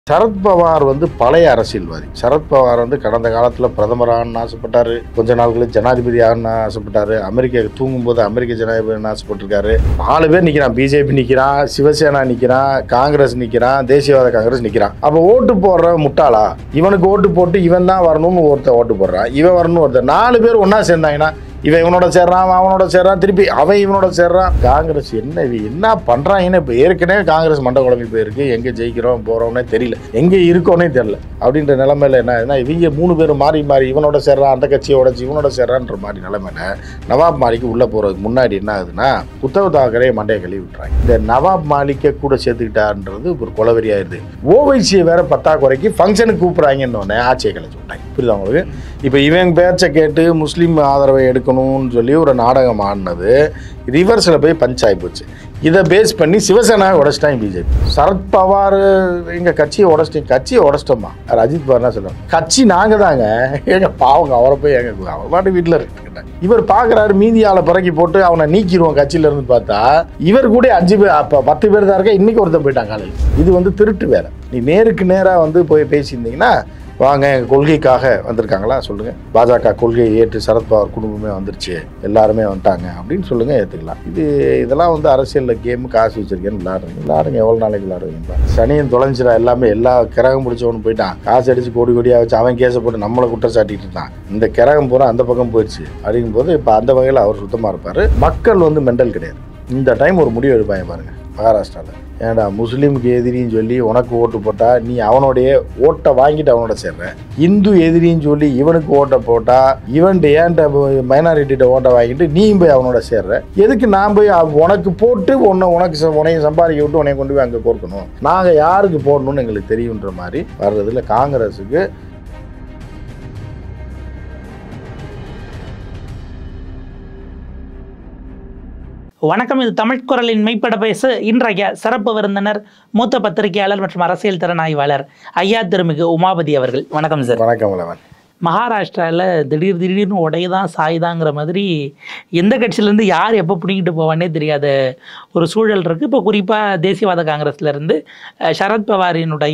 சரத்பவார் வந்து பழைய அரசியல்வாதி சரத்பவார் வந்து கடந்த காலத்தில் பிரதமராகணும்னு ஆசைப்பட்டாரு கொஞ்ச நாட்களில் ஜனாதிபதி ஆகணும்னு ஆசைப்பட்டாரு அமெரிக்க தூங்கும்போது அமெரிக்க ஜனாதிபதி ஆசைப்பட்டிருக்காரு நாலு பேர் நிற்கிறான் பிஜேபி நிற்கிறான் சிவசேனா நிற்கிறான் காங்கிரஸ் நிற்கிறான் தேசியவாத காங்கிரஸ் நிற்கிறான் அப்போ ஓட்டு போடுற முட்டாளா இவனுக்கு ஓட்டு போட்டு இவன் தான் வரணும்னு ஒருத்தன் ஓட்டு போடுறான் இவன் வரணும்னு ஒருத்தன் நாலு பேர் ஒன்றா சேர்ந்தாங்கன்னா இவன் இவனோட சேர்றான் அவன் அவனோட சேர்றான் திருப்பி அவன் இவனோட சேர்றான் காங்கிரஸ் என்ன இது என்ன பண்றாங்கன்னு இப்போ ஏற்கனவே காங்கிரஸ் மண்ட குழம்பி போயிருக்கு எங்க ஜெயிக்கிறோம் போறோம்னே தெரியல எங்க இருக்கோனே தெரியல அப்படின்ற நிலைமையில என்ன ஆகுதுன்னா இவங்க மூணு பேரும் மாறி மாறி இவனோட சேர்றான் அந்த கட்சியை உடச்சி இவனோட சேர்றான்ற மாதிரி நிலைமையில நவாப் மாலிக் உள்ள போறதுக்கு முன்னாடி என்ன ஆகுதுன்னா உத்தவ் தாக்கரே மண்டையை கழுவி விட்டுறாங்க இந்த நவாப் மாலிக்கை கூட சேர்த்துக்கிட்டான்றது ஒரு கொலவெறியாயிருது ஓவைசியை வேற பத்தாக்குறைக்கு ஃபங்க்ஷனுக்கு கூப்பிட்றாங்கன்னு உடனே ஆட்சியை கழிச்சு விட்டாங்க புரியுதா உங்களுக்கு இப்போ இவன் பேச்சை கேட்டு முஸ்லீம் ஆதரவை எடுக்கணும்னு சொல்லி ஒரு நாடகம் ஆடினது ரிவர்ஸில் போய் பஞ்சாயி போச்சு இதை பேஸ் பண்ணி சிவசேனாவை உடச்சிட்டாங்க பிஜேபி சரத்பவார் எங்கள் கட்சியை உடச்சிட்டீங்க கட்சியை உடச்சிட்டோமா யார் அஜித் பவார் என்ன சொல்லுவாங்க கட்சி நாங்கள் தாங்க எங்க பாவங்க அவரை போய் எங்க அவர் பாட்டு வீட்டில் இருக்குங்க இவர் பார்க்குறாரு மீதி ஆளை பிறக்கி போட்டு அவனை நீக்கிடுவோம் கட்சியில இருந்து பார்த்தா இவர் கூட அஞ்சு பேர் அப்போ பத்து பேர் தான் இருக்கா இன்னைக்கு ஒருத்தன் போயிட்டான் காலையில் இது வந்து திருட்டு வேற நீ நேருக்கு நேராக வந்து போய் பேசியிருந்தீங்கன்னா வாங்க எங்கள் கொள்கைக்காக வந்திருக்காங்களா சொல்லுங்கள் பாஜக கொள்கையை ஏற்று சரத்பவார் குடும்பமே வந்துருச்சு எல்லாருமே வந்துட்டாங்க அப்படின்னு சொல்லுங்கள் ஏற்றுக்கலாம் இது இதெல்லாம் வந்து அரசியலில் கேமு காசு வச்சிருக்கேன்னு விளாடுறீங்க விளாடுங்க எவ்வளோ நாளைக்கு விளாடுவீங்க சனியன் தொலைஞ்சிடா எல்லாமே எல்லா கிரகம் பிடிச்சவனு போயிட்டான் காசு அடிச்சு கோடி கோடியாக வச்சு அவன் கேஸை போட்டு நம்மளை குற்றம் சாட்டிட்டு இருந்தான் இந்த கிரகம் பூரா அந்த பக்கம் போயிடுச்சு அப்படிங்கும்போது இப்போ அந்த வகையில் அவர் சுத்தமாக இருப்பார் மக்கள் வந்து மெண்டல் கிடையாது இந்த டைம் ஒரு முடிவு எடுப்பாங்க பாருங்க மகாராஷ்டிராவில் ஏன்டா முஸ்லீமுக்கு எதிரின்னு சொல்லி உனக்கு ஓட்டு போட்டா நீ அவனுடைய ஓட்டை வாங்கிட்டு அவனோட சேர்ற இந்து எதிரின்னு சொல்லி இவனுக்கு ஓட்டை போட்டா இவன்ட்டு ஏன்ட்ட மைனாரிட்டிகிட்ட ஓட்டை வாங்கிட்டு நீயும் போய் அவனோட சேர்ற எதுக்கு நான் போய் அவ- உனக்கு போட்டு உன்னை உனக்கு ச- உன்னைய சம்பாதிக்க விட்டு உன்னைய கொண்டு போய் அங்கே கோர்க்கணும் நாங்கள் யாருக்கு போடணும்னு எங்களுக்கு தெரியுன்ற மாதிரி வர்றதுல காங்கிரஸுக்கு வணக்கம் இது தமிழ் குரலின் மெய்ப்பட பேசு இன்றைய சிறப்பு விருந்தினர் மூத்த பத்திரிகையாளர் மற்றும் அரசியல் திறனாய்வாளர் ஐயா திருமிகு உமாபதி அவர்கள் வணக்கம் சார் வணக்கம் உலவன் மகாராஷ்டிராவில் திடீர் திடீர்னு உடையதான் சாய்தாங்கிற மாதிரி எந்த கட்சியிலேருந்து யார் எப்போ பிடிங்கிட்டு போவானே தெரியாத ஒரு சூழல் இருக்குது இப்போ குறிப்பாக தேசியவாத காங்கிரஸ்லேருந்து சரத்பவாரினுடைய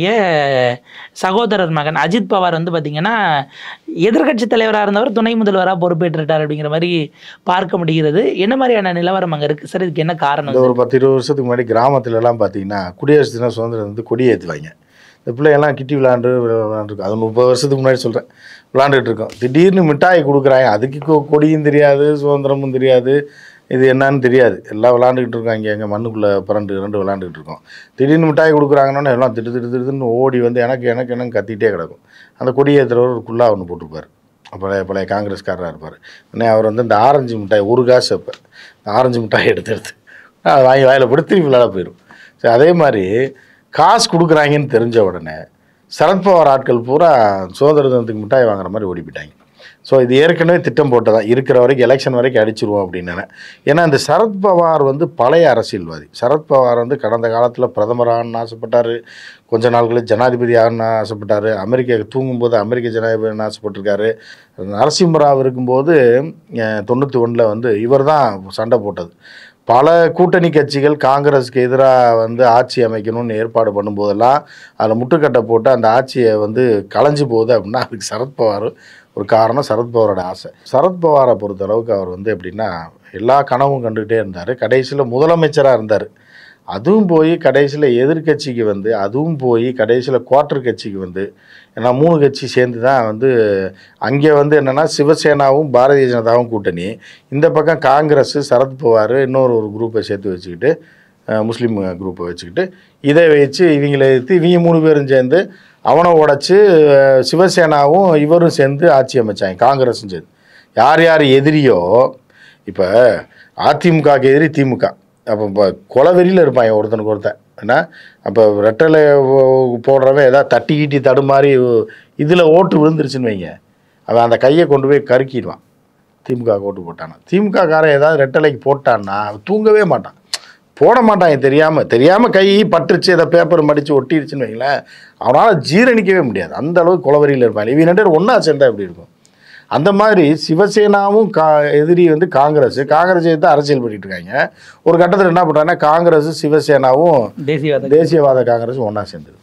சகோதரர் மகன் அஜித் பவார் வந்து பார்த்திங்கன்னா எதிர்க்கட்சி தலைவராக இருந்தவர் துணை முதல்வராக பொறுப்பேற்றுட்டார் அப்படிங்கிற மாதிரி பார்க்க முடிகிறது என்ன மாதிரியான நிலவரம் அங்கே இருக்குது சார் இதுக்கு என்ன காரணம் இந்த ஒரு பத்து இருபது வருஷத்துக்கு முன்னாடி கிராமத்துல எல்லாம் பார்த்தீங்கன்னா குடியரசு தின சுதந்திரம் வந்து கொடி ஏற்றுவாங்க இந்த பிள்ளைங்கெல்லாம் கிட்டி விளாண்டு விளாண்டுருக்கும் அது முப்பது வருஷத்துக்கு முன்னாடி சொல்கிறேன் விளாண்டுட்டு இருக்கோம் திடீர்னு மிட்டாய் கொடுக்குறாங்க அதுக்கு கொ- கொடியும் தெரியாது சுதந்திரமும் தெரியாது இது என்னன்னு தெரியாது எல்லாம் விளாண்டுக்கிட்டு இருக்காங்க எங்கள் மண்ணுக்குள்ளே பிறண்டு ரெண்டு விளாண்டுக்கிட்டு இருக்கோம் திடீர்னு மிட்டாய் கொடுக்குறாங்கன்னு எல்லாம் திட்டு திட்டு திட்டுன்னு ஓடி வந்து எனக்கு எனக்கு என்னன்னு கத்திட்டே கிடக்கும் அந்த கொடி ஏற்றுறவர் ஒரு குல்லா ஒன்று போட்டிருப்பார் பழைய பழைய காங்கிரஸ்காரராக இருப்பார் உடனே அவர் வந்து இந்த ஆரஞ்சு மிட்டாய் ஒரு காசு அப்போ இந்த ஆரஞ்சு மிட்டாய் எடுத்து எடுத்து அதை வாங்கி வாயில் போட்டு திருப்பி விளாட போயிடும் சரி அதே மாதிரி காசு கொடுக்குறாங்கன்னு தெரிஞ்ச உடனே சரத்பவார் ஆட்கள் பூரா சுதந்திர தினத்துக்கு மிட்டாய் வாங்குற மாதிரி ஓடி போயிட்டாங்க ஸோ இது ஏற்கனவே திட்டம் போட்டதான் இருக்கிற வரைக்கும் எலெக்ஷன் வரைக்கும் அடிச்சிருவோம் அப்படின்னு ஏன்னா இந்த சரத்பவார் வந்து பழைய அரசியல்வாதி சரத்பவார் வந்து கடந்த காலத்தில் பிரதமராகணும்னு ஆசைப்பட்டார் கொஞ்ச நாட்களில் ஜனாதிபதி ஆகணும்னு ஆசைப்பட்டார் அமெரிக்க தூங்கும்போது அமெரிக்க ஜனாதிபதி ஆசைப்பட்டிருக்காரு நரசிம்மராவ் இருக்கும்போது தொண்ணூற்றி ஒன்றில் வந்து இவர் தான் சண்டை போட்டது பல கூட்டணி கட்சிகள் காங்கிரஸுக்கு எதிராக வந்து ஆட்சி அமைக்கணும்னு ஏற்பாடு பண்ணும்போதெல்லாம் அதில் முட்டுக்கட்டை போட்டு அந்த ஆட்சியை வந்து களைஞ்சு போகுது அப்படின்னா அதுக்கு சரத்பவார் ஒரு காரணம் சரத்பவாரோட ஆசை சரத்பவாரை பொறுத்த அளவுக்கு அவர் வந்து எப்படின்னா எல்லா கனவும் கண்டுக்கிட்டே இருந்தார் கடைசியில் முதலமைச்சராக இருந்தார் அதுவும் போய் கடைசியில் எதிர்க்கட்சிக்கு வந்து அதுவும் போய் கடைசியில் குவார்ட்டர் கட்சிக்கு வந்து ஏன்னா மூணு கட்சி சேர்ந்து தான் வந்து அங்கே வந்து என்னென்னா சிவசேனாவும் பாரதிய ஜனதாவும் கூட்டணி இந்த பக்கம் காங்கிரஸ் சரத்பவார் இன்னொரு ஒரு குரூப்பை சேர்த்து வச்சுக்கிட்டு அஹ், முஸ்லீம் குரூப்பை வச்சுக்கிட்டு இதை வச்சு இவங்களை எடுத்து இவங்க மூணு பேரும் சேர்ந்து அவனை உடைச்சு அஹ், சிவசேனாவும் இவரும் சேர்ந்து ஆட்சி அமைச்சாங்க காங்கிரஸும் சேர்ந்து யார் யார் எதிரியோ இப்போ அதிமுகவுக்கு எதிரி திமுக அப்போ இப்போ கொலவெறியில் இருப்பாங்க ஒருத்தனுக்கு ஒருத்தன் என்ன அப்போ ரெட்டலை போ- போடுறவன் ஏதாவது தட்டி கீட்டி தடுமாறி இதில் ஓட்டு விழுந்துருச்சுன்னு வைங்க அவன் அந்த கையை கொண்டு போய் கருக்கிடுவான் திமுக ஓட்டு போட்டானா திமுக காரன் ஏதாவது ரெட்டலைக்கு போட்டான்னா அவன் தூங்கவே மாட்டான் போட மாட்டான் தெரியாமல் தெரியாமல் கை பட்டுருச்சு ஏதோ பேப்பர் மடித்து ஒட்டிருச்சுன்னு வைங்களேன் அவனால் ஜீரணிக்கவே முடியாது அந்த அளவுக்கு கொலவெறியில் இருப்பாங்க இவங்க ரெண்டு பேரும் ஒன்றா சேர்ந்தா எப்படி இருக்கும் அந்த மாதிரி சிவசேனாவும் கா எதிரி வந்து காங்கிரஸ் காங்கிரஸ் எடுத்து அரசியல் பண்ணிட்டு இருக்காங்க ஒரு கட்டத்தில் என்ன பண்ணுறாங்கன்னா காங்கிரஸ் சிவசேனாவும் தேசியவாத தேசியவாத காங்கிரஸ் ஒன்றா சேர்ந்தது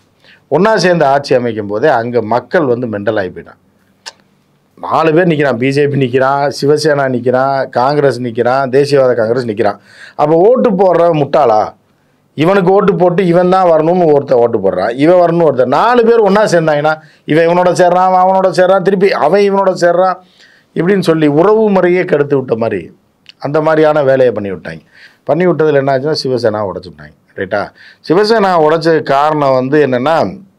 ஒன்றா சேர்ந்து ஆட்சி அமைக்கும் போதே அங்கே மக்கள் வந்து மெண்டல் ஆகி போயிட்டான் நாலு பேர் நிற்கிறான் பிஜேபி நிற்கிறான் சிவசேனா நிற்கிறான் காங்கிரஸ் நிற்கிறான் தேசியவாத காங்கிரஸ் நிற்கிறான் அப்போ ஓட்டு போடுற முட்டாளா இவனுக்கு ஓட்டு போட்டு இவன் தான் வரணும்னு ஒருத்தன் ஓட்டு போடுறான் இவன் வரணும்னு ஒருத்தன் நாலு பேர் ஒன்றா சேர்ந்தாங்கன்னா இவன் இவனோட சேர்றான் அவன் அவனோட சேர்றான் திருப்பி அவன் இவனோட சேர்றான் இப்படின்னு சொல்லி உறவு முறையே கெடுத்து விட்ட மாதிரி அந்த மாதிரியான வேலையை பண்ணி விட்டாங்க பண்ணி விட்டதில் என்ன ஆச்சுன்னா சிவசேனா உடச்சு விட்டாங்க ரைட்டா சிவசேனா உடைச்ச காரணம் வந்து என்னென்னா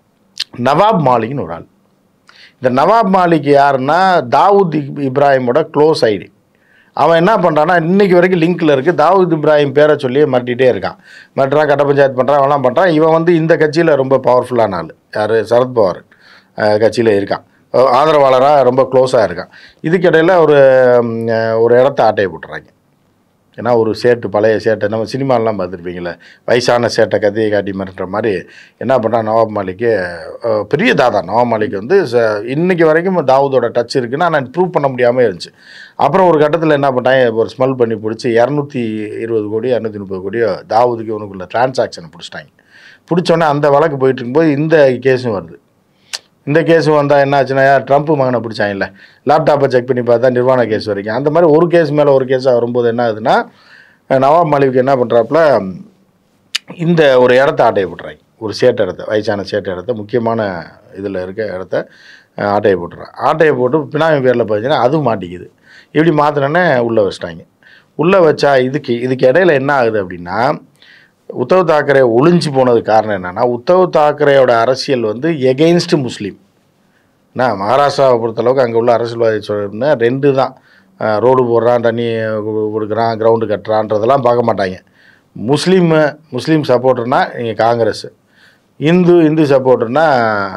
நவாப் மாலிக்னு ஒரு ஆள் இந்த நவாப் மாலிக் யாருன்னா தாவூத் இப்- இப்ராஹிமோட க்ளோஸ் ஐடி அவன் என்ன பண்ணுறான்னா இன்னைக்கு வரைக்கும் லிங்க்ல இருக்குது தாவூத் இப்ராஹிம் பேரை சொல்லி மிரட்டிகிட்டே இருக்கான் மிரட்டுறான் கட்ட பஞ்சாயத்து பண்ணுறான் அவெல்லாம் பண்ணுறான் இவன் வந்து இந்த கட்சியில் ரொம்ப பவர்ஃபுல்லான ஆள் யார் சரத்பவார் கட்சியில் இருக்கான் அஹ் ஆதரவாளராக ரொம்ப க்ளோஸாக இருக்கான் இதுக்கிடையில் ஒரு ம், அஹ், ஒரு இடத்த ஆட்டையை போட்டுறாங்க ஏன்னா ஒரு சேட்டு பழைய சேட்டை நம்ம சினிமாலலாம் பார்த்துருப்பீங்களே வயசான சேட்டை கதையை காட்டி மிரட்டுற மாதிரி என்ன பண்ணுறான் நவாப் மாலிக்கு அஹ், பெரிய தாதா நவாப் மாலிக் வந்து ச- இன்னைக்கு வரைக்கும் தாவூதோட டச் இருக்குன்னு ஆனால் ப்ரூவ் பண்ண முடியாமல் இருந்துச்சு அப்புறம் ஒரு கட்டத்தில் என்ன பண்ணிட்டாங்க ஒரு ஸ்மெல் பண்ணி பிடிச்சி இரநூத்தி இருபது கோடி இரநூத்தி முப்பது கோடியோ தாவூதுக்கு இவனுக்குள்ள டிரான்சாக்ஷனை பிடிச்சிட்டாங்க பிடிச்சோன்னே அந்த வழக்கு போயிட்டு இருக்கும்போது இந்த கேஸும் வருது இந்த கேஸ் வந்தால் என்ன ஆச்சுன்னா ட்ரம்ப் மகனை பிடிச்சாங்கல்ல லேப்டாப்பை செக் பண்ணி பார்த்தா நிர்வாண கேஸ் வரைக்கும் அந்த மாதிரி ஒரு கேஸ் மேலே ஒரு கேஸாக வரும்போது என்ன ஆகுதுன்னா அஹ் நவாப் மாலிக் என்ன பண்ணுறாப்புல இந்த ஒரு இடத்த ஆட்டையை போட்டுறாங்க ஒரு சேட்டு இடத்த வயசான சேட்டு இடத்த முக்கியமான இதில் இருக்க இடத்த அஹ், ஆட்டையை போட்டுறான் ஆட்டையை போட்டு பினாமி பேரில் பார்த்தீங்கன்னா அதுவும் மாட்டிக்குது இப்படி மாற்றினோன்னே உள்ளே வச்சிட்டாங்க உள்ளே வச்சா இதுக்கு இதுக்கு இடையில என்ன ஆகுது அப்படின்னா உத்தவ் தாக்கரே ஒளிஞ்சு போனது காரணம் என்னன்னா உத்தவ் தாக்கரேயோட அரசியல் வந்து எகெயின்ஸ்ட் முஸ்லீம் என்ன மகாராஷ்டிராவை பொறுத்தளவுக்கு அங்கே உள்ள அரசியல்வாதி சொல்லுன்னா ரெண்டு தான் அஹ் ரோடு போடுறான் தண்ணி கு- கொடுக்குறான் கிரவுண்டு கட்டுறான்றதெல்லாம் பார்க்க மாட்டாங்க முஸ்லீம் முஸ்லீம் சப்போர்ட்டர்னா நீங்கள் காங்கிரஸ் இந்து இந்து சப்போர்ட்டர்னா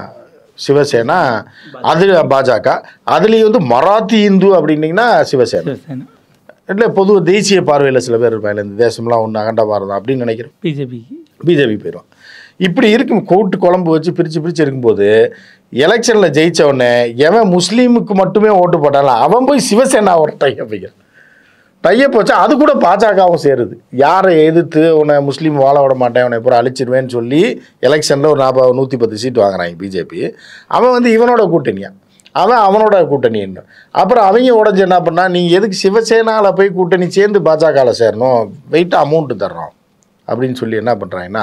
சிவசேனா அது பாஜக அதுலேயும் வந்து மராத்தி இந்து அப்படின்னீங்கன்னா சிவசேனா சிவசேனா இல்லை பொது தேசிய பார்வையில் சில பேர் இருப்பாங்க இந்த தேசம்லாம் ஒன்று அகண்ட பாரதம் அப்படின்னு நினைக்கிறேன் பிஜேபிக்கு பிஜேபி போயிடும் இப்படி இருக்கும் கோட்டு குழம்பு வச்சு பிரித்து பிரித்து இருக்கும்போது எலெக்ஷனில் ஜெயிச்ச உடனே எவன் முஸ்லீமுக்கு மட்டுமே ஓட்டு போட்டாலும் அவன் போய் சிவசேனாவோட டைப் வைக்கிறான் டையப் வச்சா அது கூட பாஜகவும் சேருது யாரை எதிர்த்து உன்னை முஸ்லீம் வாழ விட மாட்டேன் உன்னை பூரா அழிச்சிடுவேன்னு சொல்லி எலெக்ஷனில் ஒரு நாற்பது நூற்றி பத்து சீட் வாங்குறாங்க பிஜேபி அவன் வந்து இவனோட கூட்டணியா அவன் அவனோட கூட்டணி என்ன அப்புறம் அவங்க உடஞ்சி என்ன பண்ணா நீங்கள் எதுக்கு சிவசேனாவில் போய் கூட்டணி சேர்ந்து பாஜகவில் சேரணும் வெயிட்டாக அமௌண்ட்டு தர்றோம் அப்படின்னு சொல்லி என்ன பண்ணுறாங்கன்னா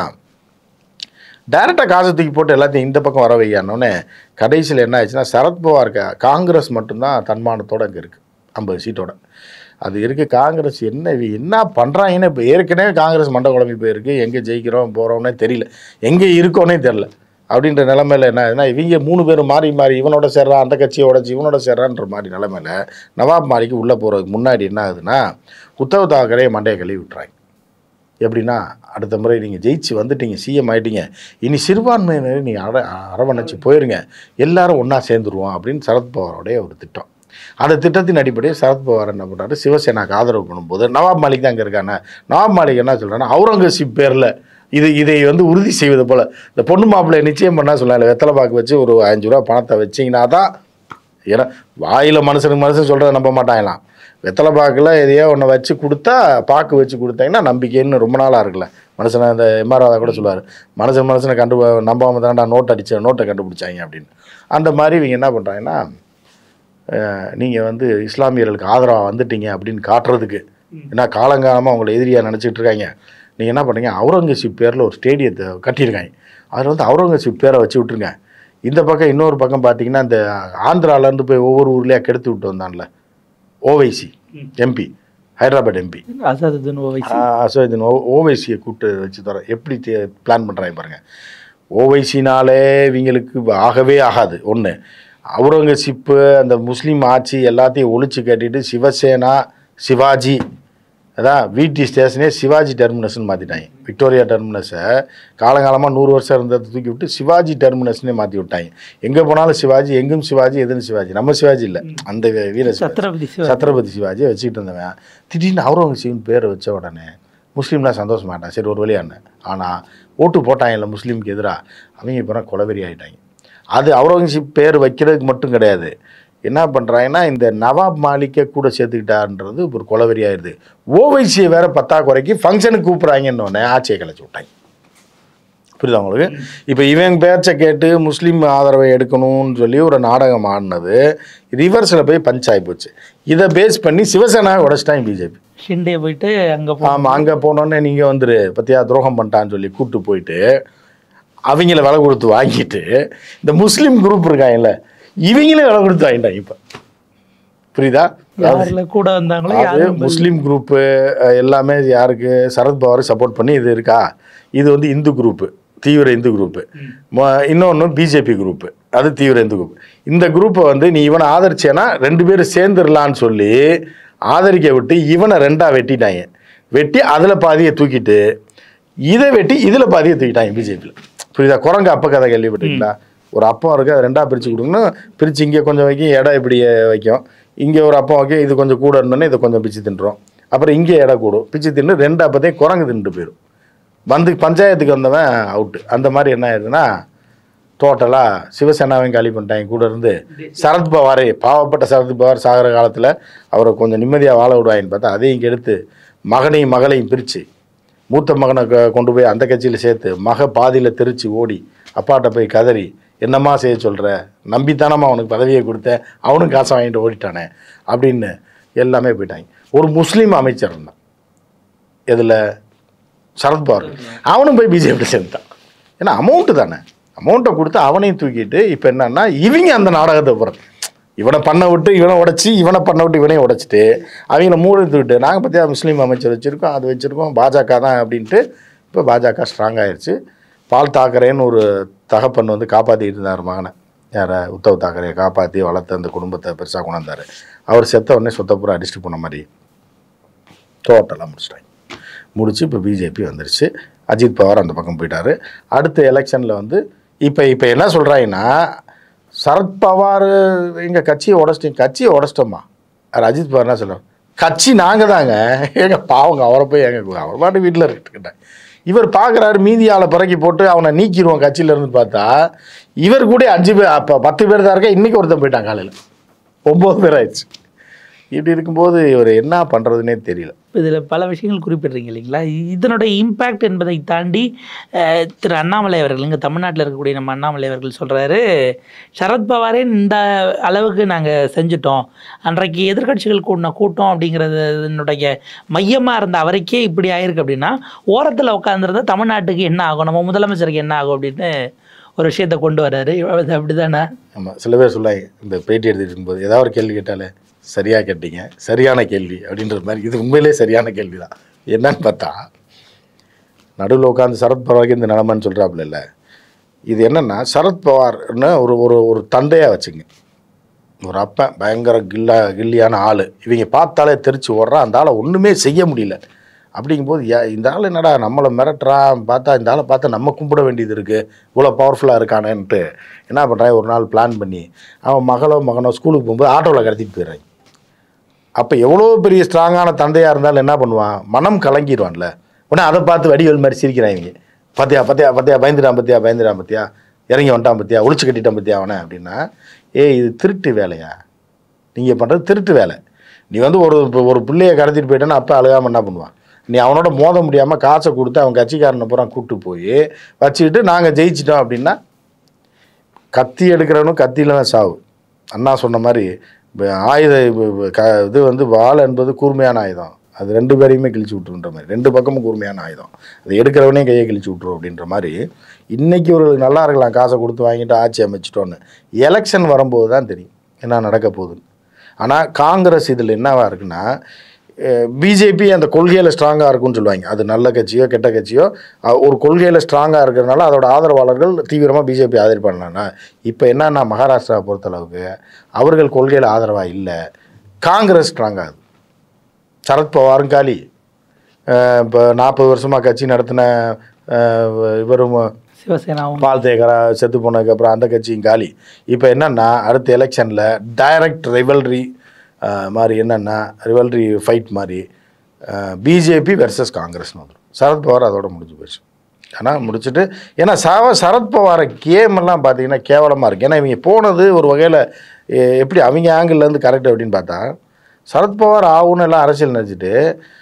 டைரெக்டாக காசு தூக்கி போட்டு எல்லாத்தையும் இந்த பக்கம் வர வையானோடனே கடைசியில் என்ன ஆச்சுன்னா சரத்பவார் கா காங்கிரஸ் மட்டும்தான் தன்மானத்தோட அங்கே இருக்குது ஐம்பது சீட்டோட அது இருக்கு காங்கிரஸ் என்ன இவ என்ன பண்ணுறாங்கன்னு இப்போ ஏற்கனவே காங்கிரஸ் மண்டை குழம்பி போயிருக்கு எங்கே ஜெயிக்கிறோம் போகிறோம்னே தெரியல எங்கே இருக்கோன்னே தெரில அப்படின்ற நிலமையில என்ன ஆகுதுன்னா இவங்க மூணு பேரும் மாறி மாறி இவனோட சேர்றான் அந்த கட்சியை உடச்சி இவனோட சேர்றான்ற மாதிரி நிலமையில நவாப் மாலிக்கு உள்ளே போகிறதுக்கு முன்னாடி என்ன ஆகுதுன்னா உத்தவ் தாக்கரே மண்டையை கழுவி விட்டுறாங்க எப்படின்னா அடுத்த முறை நீங்கள் ஜெயிச்சு வந்துட்டீங்க சிஎம் ஆயிட்டீங்க இனி சிறுபான்மையினரை நீங்கள் அர அரவணைச்சு போயிருங்க எல்லாரும் ஒன்றா சேர்ந்துருவோம் அப்படின்னு சரத்பவாரோடைய ஒரு திட்டம் அந்த திட்டத்தின் அடிப்படையில் சரத்பவார் என்ன பண்ணுறாரு சிவசேனாக்கு ஆதரவு பண்ணும்போது நவாப் மாலிக் தான் அங்கே இருக்கானே நவாப் மாலிக் என்ன சொல்கிறான்னா அவுரங்கசீப் பேரில் இது இதை வந்து உறுதி செய்வது போல் இந்த பொண்ணு மாப்பிள்ளை நிச்சயம் பண்ணால் சொல்லல வெத்தலை பாக்கு வச்சு ஒரு அஞ்சு ரூபா பணத்தை வச்சிங்கன்னா தான் ஏன்னா வாயில் மனுஷனுக்கு மனுஷன் சொல்கிறத நம்ப மாட்டாங்களாம் வெத்தலை பாக்கில் எதையோ ஒன்று வச்சு கொடுத்தா பாக்கு வச்சு கொடுத்தீங்கன்னா நம்பிக்கைன்னு ரொம்ப நாளாக இருக்குல்ல மனுஷனை இந்த எம்ஆர்ஆர் கூட சொல்லுவார் மனுஷன் மனுஷனை கண்டு நம்பாம தான்டா நோட் அடிச்ச நோட்டை கண்டுபிடிச்சாங்க அப்படின்னு அந்த மாதிரி இவங்க என்ன பண்ணுறாங்கன்னா நீங்கள் வந்து இஸ்லாமியர்களுக்கு ஆதரவாக வந்துட்டீங்க அப்படின்னு காட்டுறதுக்கு ஏன்னா காலங்காலமாக அவங்கள எதிரியாக நினச்சிட்டு இருக்காங்க நீங்கள் என்ன பண்ணுறீங்க அவுரங்கசீப் பேரில் ஒரு ஸ்டேடியத்தை கட்டியிருக்காங்க அதில் வந்து அவுரங்கசீப் பேரை வச்சு விட்ருங்க இந்த பக்கம் இன்னொரு பக்கம் பார்த்தீங்கன்னா இந்த ஆந்திராலேருந்து போய் ஒவ்வொரு ஊர்லேயே கெடுத்து விட்டு வந்தான்ல ஓவைசி எம்பி ஹைதராபாத் எம்பி அசாதுதீன் ஓவைசி அசோதின் ஓ ஓவைசியை கூப்பிட்டு வச்சு தரோம் எப்படி பிளான் பண்ணுறாங்க பாருங்கள் ஓவைசினாலே இவங்களுக்கு ஆகவே ஆகாது ஒன்று அவுரங்கசீப்பு அந்த முஸ்லீம் ஆட்சி எல்லாத்தையும் ஒழிச்சு கட்டிட்டு சிவசேனா சிவாஜி அதான் விடி ஸ்டேஷனே சிவாஜி டெர்மினஸ்னு மாற்றிட்டாங்க விக்டோரியா டெர்மினஸை காலங்காலமாக நூறு வருஷம் இருந்ததை தூக்கி விட்டு சிவாஜி டெர்மினஸ்னே மாற்றி விட்டாங்க எங்கே போனாலும் சிவாஜி எங்கும் சிவாஜி எதுன்னு சிவாஜி நம்ம சிவாஜி இல்லை அந்த வீர சிவாஜி சத்ரபதி சிவா சத்ரபதி சிவாஜியை வச்சுக்கிட்டு இருந்தவன் திடீர்னு அவுரங்கசீப்னு பேரை வச்ச உடனே முஸ்லீம்லாம் சந்தோஷமாட்டான் சரி ஒரு வழியான்னு ஆனால் ஓட்டு போட்டாங்கல்ல முஸ்லீமுக்கு எதிராக அவங்க இப்போ கொலவெறி ஆகிட்டாங்க அது அவுரங்கசீப் பேர் வைக்கிறதுக்கு மட்டும் கிடையாது என்ன பண்ணுறாங்கன்னா இந்த நவாப் மாலிக்கை கூட சேர்த்துக்கிட்டான்றது ஒரு கொலவெறி ஆயிடுது ஓவைசியை வேற பத்தா குறைக்கு ஃபங்க்ஷனுக்கு கூப்பிட்றாங்கன்னொடனே ஆட்சியை கலைச்சி விட்டாங்க புரியுதா உங்களுக்கு இப்போ இவன் பேச்சை கேட்டு முஸ்லீம் ஆதரவை எடுக்கணும்னு சொல்லி ஒரு நாடகம் ஆடினது ரிவர்ஸில் போய் பஞ்ச் ஆகி போச்சு இதை பேஸ் பண்ணி சிவசேனாவை உடச்சிட்டாங்க பிஜேபி ஷிண்டே போயிட்டு அங்கே போ ஆமாம் அங்கே போனோடனே நீங்கள் வந்துரு பத்தியா துரோகம் பண்ணிட்டான்னு சொல்லி கூப்பிட்டு போயிட்டு அவங்கள விலை கொடுத்து வாங்கிட்டு இந்த முஸ்லீம் குரூப் இருக்காங்கல்ல இவங்களே விலை கொடுத்து வாங்கிட்டாங்க இப்போ புரியுதா யாரில் கூட வந்தாங்களோ அது யாரும் முஸ்லீம் குரூப்பு எல்லாமே யாருக்கு சரத்பவாருக்கு சப்போர்ட் பண்ணி இது இருக்கா இது வந்து இந்து குரூப்பு தீவிர இந்து குரூப்பு இன்னொன்று பிஜேபி குரூப்பு அது தீவிர இந்து குரூப் இந்த குரூப்பை வந்து நீ இவனை ஆதரிச்சேன்னா ரெண்டு பேரும் சேர்ந்துடலான்னு சொல்லி ஆதரிக்க விட்டு இவனை ரெண்டாக வெட்டிட்டாங்க வெட்டி அதில் பாதியை தூக்கிட்டு இதை வெட்டி இதில் பாதியை தூக்கிட்டாங்க பிஜேபியில் புரியுதா குரங்கு அப்ப கதை கேள்விப்பட்டீங்களா ஒரு அப்பம் இருக்குது அதை ரெண்டாக பிரித்து கொடுக்கணும் பிரித்து இங்கே கொஞ்சம் வைக்கும் இடம் இப்படி வைக்கும் இங்கே ஒரு அப்பம் வைக்கும் இது கொஞ்சம் கூட இருந்தோன்னே இதை கொஞ்சம் பிச்சு தின்றோம் அப்புறம் இங்கே இடம் கூடும் பிச்சு தின்னு ரெண்டு அப்பத்தையும் குரங்கு தின்னுட்டு போயிடும் வந்து பஞ்சாயத்துக்கு வந்தவன் அவுட்டு அந்த மாதிரி என்ன ஆயிடுதுன்னா டோட்டலாக சிவசேனாவையும் காலி பண்ணிட்டாங்க கூட இருந்து சரத் பவாரே பாவப்பட்ட சரத் பவார் சாகிற காலத்தில் அவரை கொஞ்சம் நிம்மதியாக வாழ விடுவாங்கன்னு பார்த்தா அதையும் கெடுத்து மகனையும் மகளையும் பிரித்து மூத்த மகனை க- கொண்டு போய் அந்த கட்சியில் சேர்த்து மக பாதியில் தெரிச்சு ஓடி அப்பாட்ட போய் கதறி என்னம்மா செய்ய சொல்கிற நம்பித்தானம்மா அவனுக்கு பதவியை கொடுத்தேன் அவனும் காசை வாங்கிட்டு ஓடிட்டானே அப்படின்னு எல்லாமே போயிட்டாங்க ஒரு முஸ்லீம் அமைச்சர் இருந்தான் இதில் சரத்பவார் அவனும் போய் பிஜேபி சேர்ந்தான் ஏன்னா அமௌண்ட்டு தானே அமௌண்ட்டை கொடுத்து அவனையும் தூக்கிட்டு இப்போ என்னன்னா இவங்க அந்த நாடகத்தை போகிறது இவனை பண்ண விட்டு இவனை உடைச்சி இவனை பண்ண விட்டு இவனையும் உடைச்சிட்டு அவங்கள மூணு தூக்கிட்டு நாங்கள் பற்றியா முஸ்லீம் அமைச்சர் வச்சுருக்கோம் அது வச்சுருக்கோம் பாஜக தான் அப்படின்ட்டு இப்போ பாஜக ஸ்ட்ராங் ஆயிருச்சு பால் தாக்கரேன்னு ஒரு தகப்பன் வந்து காப்பாற்றிட்டு இருந்தார் மகனை யாரை உத்தவ் தாக்கரேயை காப்பாற்றி வளர்த்து அந்த குடும்பத்தை பெருசாக கொண்டாந்தார் அவர் செத்த உடனே சொத்தை பூரா அடிச்சுட்டு போன மாதிரி டோட்டலாக முடிச்சிட்டாங்க முடிச்சு இப்போ பிஜேபி வந்துருச்சு அஜித் பவார் அந்த பக்கம் போயிட்டாரு அடுத்த எலெக்ஷனில் வந்து இப்போ இப்போ என்ன சொல்கிறாங்கன்னா சரத்பவார் எங்கள் கட்சியை உடச்சிட்டீங்க கட்சியை உடச்சிட்டோமா அவர் அஜித் பவார் என்ன சொல்கிறார் கட்சி நாங்கள் தாங்க எங்க பாவங்க அவரை போய் எங்க அவர் பாட்டு வீட்டில் இருக்கிட்டேன் இவர் பார்க்குறாரு மீதி ஆளை பிறக்கி போட்டு அவனை நீக்கிடுவோம் கட்சியில இருந்து பார்த்தா இவர் கூட அஞ்சு பேர் அப்போ பத்து பேர் தான் இருக்கா இன்றைக்கி ஒருத்தன் போயிட்டான் காலையில் ஒம்பது பேர் ஆயிடுச்சு இப்படி இருக்கும்போது இவர் என்ன பண்ணுறதுனே தெரியல இதில் பல விஷயங்கள் குறிப்பிடுறீங்க இல்லைங்களா இதனுடைய இம்பேக்ட் என்பதை தாண்டி அஹ், திரு அண்ணாமலை அவர்கள் இங்கே தமிழ்நாட்டில் இருக்கக்கூடிய நம்ம அண்ணாமலை அவர்கள் சொல்கிறாரு சரத்பவாரே இந்த அளவுக்கு நாங்கள் செஞ்சுட்டோம் அன்றைக்கு எதிர்க்கட்சிகள் கூடின கூட்டம் அப்படிங்கிறதுனுடைய மையமாக இருந்த அவருக்கே இப்படி ஆயிருக்கு அப்படின்னா ஓரத்தில் உட்காந்துருந்தா தமிழ்நாட்டுக்கு என்ன ஆகும் நம்ம முதலமைச்சருக்கு என்ன ஆகும் அப்படின்னு ஒரு விஷயத்தை கொண்டு வர்றாரு அது அப்படிதானே ஆமாம் சில பேர் சொல்லாங்க இந்த பேட்டி எடுத்துட்டு இருக்கும்போது ஏதாவது ஒரு கேள்வி கேட்டாலே சரியாக கேட்டீங்க சரியான கேள்வி அப்படின்ற மாதிரி இது உண்மையிலே சரியான கேள்வி தான் என்னன்னு பார்த்தா நடுவில் உட்காந்து சரத்பவாருக்கு இந்த நிலமைன்னு சொல்கிறாப்புல இல்லை இது என்னென்னா சரத்பவார்னு ஒரு ஒரு ஒரு தந்தையாக வச்சுங்க ஒரு அப்பன் பயங்கர கில்லா கில்லியான ஆள் இவங்க பார்த்தாலே தெரிச்சு ஓடுறான் அந்த ஆளை ஒன்றுமே செய்ய முடியல அப்படிங்கும்போது யா- இந்த ஆள் என்னடா நம்மளை மிரட்டுறான் பார்த்தா இந்த ஆளை பார்த்தா நம்ம கும்பிட வேண்டியது இருக்குது இவ்வளோ பவர்ஃபுல்லாக இருக்கானேன்ட்டு என்ன பண்ணுறான் ஒரு நாள் பிளான் பண்ணி அவன் மகளோ மகனோ ஸ்கூலுக்கு போகும்போது ஆட்டோவில் கடத்திட்டு போயிடுறாங்க அப்போ எவ்வளோ பெரிய ஸ்ட்ராங்கான தந்தையாக இருந்தாலும் என்ன பண்ணுவான் மனம் கலங்கிடுவான்ல உடனே அதை பார்த்து வடிவேல் மாதிரி சிரிக்கிறாங்க பத்தியா பத்தியா பத்தியா பயந்துட்டான் பத்தியா பயந்துட்டான் பத்தியா இறங்கி வந்துட்டான் பத்தியா ஒளிச்சு கட்டிட்டான் பத்தியா அவனை அப்படின்னா ஏய் இது திருட்டு வேலையா நீங்கள் பண்ணுறது திருட்டு வேலை நீ வந்து ஒரு ஒரு பிள்ளைய கடத்திட்டு போயிட்டேன்னா அப்போ அழுகாமல் என்ன பண்ணுவான் நீ அவனோட மோத முடியாமல் காசை கொடுத்து அவன் கட்சிக்காரனை பூரா கூப்பிட்டு போய் வச்சுக்கிட்டு நாங்கள் ஜெயிச்சிட்டோம் அப்படின்னா கத்தி எடுக்கிறவனும் கத்தியில தான் சாவு அண்ணா சொன்ன மாதிரி இப்ப ஆயுத இப்ப- இப்ப க இது வந்து வாள் என்பது கூர்மையான ஆயுதம் அது ரெண்டு பேரையுமே கிழிச்சு விட்டுருன்ற மாதிரி ரெண்டு பக்கமும் கூர்மையான ஆயுதம் அது எடுக்கிறவனே கையை கிழிச்சு விட்டுரும் அப்படின்ற மாதிரி இன்னைக்கு ஒரு நல்லா இருக்கலாம் காசை கொடுத்து வாங்கிட்டு ஆட்சி அமைச்சிட்டோன்னு எலெக்ஷன் வரும்போது தான் தெரியும் என்ன நடக்க போகுதுன்னு ஆனால் காங்கிரஸ் இதில் என்னவா இருக்குன்னா பிஜேபி அந்த கொள்கையில் ஸ்ட்ராங்காக இருக்கும்னு சொல்லுவாங்க அது நல்ல கட்சியோ கெட்ட கட்சியோ அஹ், ஒரு கொள்கையில் ஸ்ட்ராங்காக இருக்கிறதுனால அதோட ஆதரவாளர்கள் தீவிரமாக பிஜேபி ஆதரிப்பாங்கன்னா இப்போ என்னன்னா மகாராஷ்டிரா பொறுத்தளவுக்கு அவர்கள் கொள்கையில் ஆதரவாக இல்லை காங்கிரஸ் ஸ்ட்ராங்காக சரத்பவாரும் காலி இப்போ நாற்பது வருஷமாக கட்சி நடத்தின அஹ், இவரும் சிவசேனாவும் பால் தேக்கரா செத்து போனதுக்கப்புறம் அந்த கட்சியும் காலி இப்போ என்னன்னா அடுத்த எலெக்ஷனில் டைரக்ட் ரிவல்ரி மாதிரி என்னென்னா ரிவல்ரி ஃபைட் மாதிரி பிஜேபி வெர்சஸ் காங்கிரஸ்னு வந்துடும் சரத்பவார் அதோட முடிஞ்சு போச்சு ஆனால் முடிச்சுட்டு ஏன்னா சவ சரத்பவார கேம் எல்லாம் பார்த்தீங்கன்னா கேவலமாக இருக்குது ஏன்னா இவங்க போனது ஒரு வகையில் எப்படி அவங்க ஆங்கிள்லேருந்து கரெக்ட் அப்படின்னு பார்த்தா சரத்பவார் ஆகும்னு எல்லாம் அரசியல் நினச்சிட்டு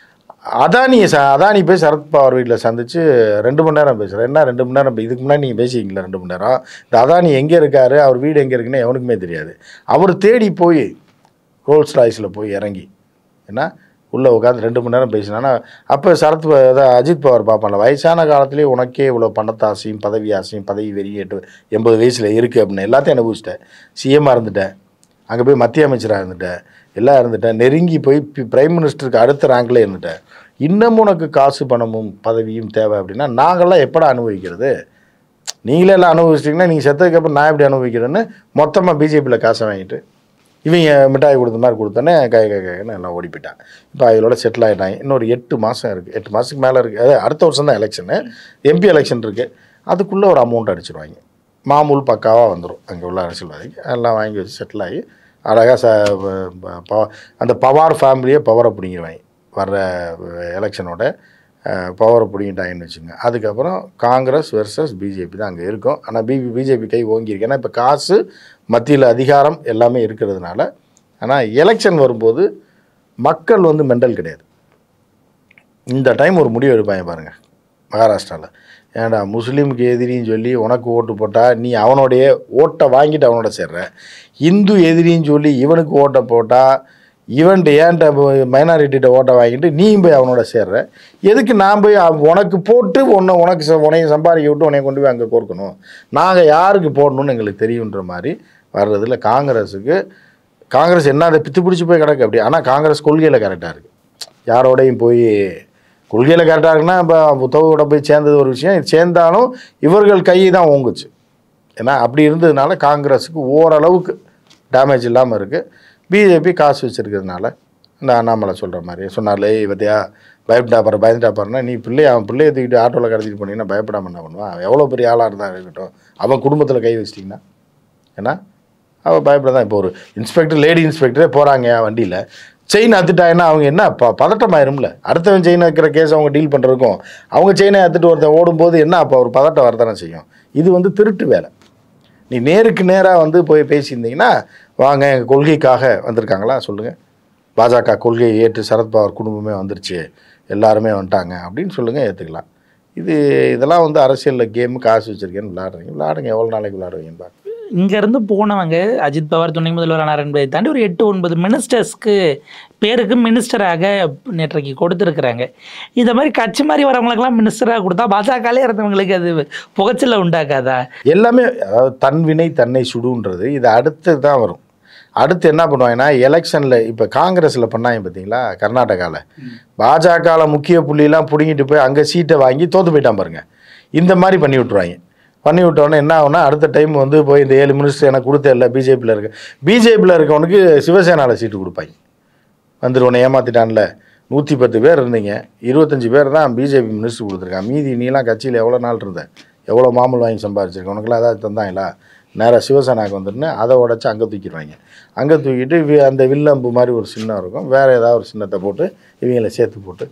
அதானியை ச அதானி போய் சரத்பவார் வீட்டில் சந்திச்சு ரெண்டு மணி நேரம் பேசுகிறேன் என்ன ரெண்டு மணி நேரம் இதுக்கு முன்னாடி நீங்கள் பேசிக்கிங்களா ரெண்டு மணி நேரம் இந்த அதானி எங்கே இருக்காரு அவர் வீடு எங்கே இருக்குன்னு எவனுக்குமே தெரியாது அவர் தேடி போய் ரோல்ஸ் ராய்ஸில் போய் இறங்கி என்ன உள்ளே உட்காந்து ரெண்டு மணி நேரம் பேசினானா அப்போ சரத் ப- அதான் அஜித் பவார் பார்ப்பான்ல வயசான காலத்துலேயே உனக்கே இவ்வளோ பணத்தாசையும் பதவி ஆசையும் பதவி வெறியேட்டு எண்பது வயசில் இருக்குது அப்படின்னு எல்லாத்தையும் அனுபவிச்சிட்டேன் சிஎம்மாக இருந்துட்டேன் அங்கே போய் மத்திய அமைச்சராக இருந்துட்டேன் எல்லாம் இருந்துட்டேன் நெருங்கி போய் பிரைம் மினிஸ்டருக்கு அடுத்த ரேங்கில் இருந்துட்டேன் இன்னமும் உனக்கு காசு பணமும் பதவியும் தேவை அப்படின்னா நாங்கள்லாம் எப்படா அனுபவிக்கிறது நீங்களே எல்லாம் அனுபவிச்சிட்டிங்கன்னா நீங்கள் செத்ததுக்கப்புறம் நான் எப்படி அனுபவிக்கிறேன்னு மொத்தமாக பிஜேபியில் காசை வாங்கிட்டு இவங்க மிட்டாய் கொடுத்த மாதிரி கொடுத்தோன்னே கை கை கைன்னு எல்லாம் ஓடி போயிட்டான் இப்போ அவங்களோட செட்டில் ஆகிட்டாங்க இன்னொரு எட்டு மாதம் இருக்குது எட்டு மாதத்துக்கு மேலே இருக்குது அதாவது அடுத்த வருஷம் தான் எலெக்ஷனு எம்பி எலெக்ஷன் இருக்குது அதுக்குள்ளே ஒரு அமௌண்ட் அடிச்சிருவாங்க மாமூல் பக்காவாக வந்துடும் அங்கே உள்ள அரசியல்வாதிக்கு எல்லாம் வாங்கி வச்சு செட்டில் ஆகி அழகாக ச ப- ப- பவ- அந்த பவார் ஃபேமிலியே பவரை பிடிங்கிடுவாங்க வர்ற எலெக்ஷனோட பவரை பிடிங்கிட்டாங்கன்னு வச்சுங்க அதுக்கப்புறம் காங்கிரஸ் வெர்சஸ் பிஜேபி தான் அங்கே இருக்கும் ஆனால் பிபி பிஜேபி கை ஓங்கியிருக்கு ஏன்னா இப்போ காசு மத்தியில் அதிகாரம் எல்லாமே இருக்கிறதுனால ஆனால் எலெக்ஷன் வரும்போது மக்கள் வந்து மெண்டல் கிடையாது இந்த டைம் ஒரு முடிவு எடுப்பாங்க பாருங்கள் மகாராஷ்டிராவில் ஏன்டா முஸ்லீமுக்கு எதிரின்னு சொல்லி உனக்கு ஓட்டு போட்டால் நீ அவனுடைய ஓட்டை வாங்கிட்டு அவனோட சேர்ற இந்து எதிரின்னு சொல்லி இவனுக்கு ஓட்டை போட்டால் இவன்ட்டு ஏன்ட்ட மைனாரிட்டிகிட்ட ஓட்டை வாங்கிட்டு நீயும் போய் அவனோட சேர்ற எதுக்கு நான் போய் அவ- உனக்கு போட்டு உன்னை உனக்கு ச- உன்னைய சம்பாதிக்க விட்டு உன்னைய கொண்டு போய் அங்கே கோர்க்கணும் நாங்கள் யாருக்கு போடணும்னு எங்களுக்கு தெரியுன்ற மாதிரி வர்றதில் காங்கிரஸுக்கு காங்கிரஸ் என்ன அதை பித்து பிடிச்சி போய் கிடக்கு அப்படி ஆனால் காங்கிரஸ் கொள்கையில் கரெக்டாக இருக்குது யாரோடையும் போய் கொள்கையில் கரெக்டாக இருக்குன்னா இப்போ புத்தகோட போய் சேர்ந்தது ஒரு விஷயம் இது சேர்ந்தாலும் இவர்கள் கை தான் ஓங்குச்சு ஏன்னா அப்படி இருந்ததுனால காங்கிரஸுக்கு ஓரளவுக்கு டேமேஜ் இல்லாமல் இருக்குது பிஜேபி காசு வச்சுருக்கிறதுனால இந்த அண்ணாமலை சொல்கிற மாதிரி சொன்னார்லே பத்தியா பயப்படா பாரு பயந்துட்டா பாருன்னா நீ பிள்ளைய அவன் பிள்ளைய தூக்கிட்டு ஆட்டோவில் கடத்திட்டு போனீங்கன்னா பயப்படாமல் என்ன பண்ணுவான் அவன் எவ்வளோ பெரிய ஆளாக இருந்தா இருக்கட்டும் அவன் குடும்பத்தில் கை வச்சிட்டிங்கன்னா ஏன்னா அவள் பயப்பட தான் இப்போ ஒரு இன்ஸ்பெக்டர் லேடி இன்ஸ்பெக்டரே போகிறாங்க வண்டியில் செயின் அத்துட்டாங்கன்னா அவங்க என்ன ப பதட்டமாயிரும்ல அடுத்தவன் செயின் வைக்கிற கேஸ் அவங்க டீல் பண்ணுறதுக்கும் அவங்க செயினை அத்துட்டு ஒருத்தன் ஓடும்போது என்ன அப்போ ஒரு பதட்டம் வரதானே செய்யும் இது வந்து திருட்டு வேலை நீ நேருக்கு நேராக வந்து போய் பேசியிருந்தீங்கன்னா வாங்க எங்கள் கொள்கைக்காக வந்திருக்காங்களா சொல்லுங்கள் பாஜக கொள்கையை ஏற்று சரத்பவார் குடும்பமே வந்துருச்சு எல்லாருமே வந்துட்டாங்க அப்படின்னு சொல்லுங்கள் ஏற்றுக்கலாம் இது இதெல்லாம் வந்து அரசியலில் கேமு காசு வச்சுருக்கேன்னு விளாடுறீங்க விளாடுங்க எவ்வளோ நாளைக்கு விளாடுவீங்கன்னு பாருங்க இங்கேருந்து போனவங்க அஜித் பவார் துணை முதல்வரானார் என்பதை தாண்டி ஒரு எட்டு ஒன்பது மினிஸ்டர்ஸ்க்கு பேருக்கு மினிஸ்டராக நேற்றைக்கு கொடுத்துருக்குறாங்க இந்த மாதிரி கட்சி மாதிரி வரவங்களுக்கெல்லாம் மினிஸ்டராக கொடுத்தா பாஜகலே இருந்தவங்களுக்கு அது புகைச்சலை உண்டாக்காதா எல்லாமே அதாவது தன் வினை தன்னை சுடுன்றது இது அடுத்து தான் வரும் அடுத்து என்ன பண்ணுவாங்கன்னா எலெக்ஷனில் இப்போ காங்கிரஸில் பண்ணாங்க பார்த்தீங்களா கர்நாடகாவில் பாஜகவில் முக்கிய புள்ளியெல்லாம் பிடுங்கிட்டு போய் அங்கே சீட்டை வாங்கி தோற்று போயிட்டான் பாருங்க இந்த மாதிரி பண்ணி விட்ருவாங்க பண்ணி விட்டோன்னே என்ன ஆகும்னா அடுத்த டைம் வந்து போய் இந்த ஏழு மினிஸ்டர் எனக்கு கொடுத்தே இல்லை பிஜேபியில் இருக்க பிஜேபியில் இருக்கவனுக்கு சிவசேனாவில் சீட்டு கொடுப்பாங்க வந்துட்டு உன்னை ஏமாத்திட்டான்ல நூற்றி பத்து பேர் இருந்தீங்க இருபத்தஞ்சி பேர் தான் பிஜேபி மினிஸ்டர் கொடுத்துருக்கான் மீதி நீலாம் கட்சியில் எவ்வளோ நாள் இருந்த எவ்வளோ மாமூல் வாங்கி சம்பாரிச்சிருக்க உனக்குலாம் ஏதாவது தந்தாங்களா நேராக சிவசேனாக்கு வந்துட்டுன்னு அதை உடச்சி அங்கே தூக்கிடுவாங்க அங்கே தூக்கிட்டு வி- அந்த வில்லம்பு மாதிரி ஒரு சின்னம் இருக்கும் வேறு ஏதாவது ஒரு சின்னத்தை போட்டு இவங்கள சேர்த்து போட்டு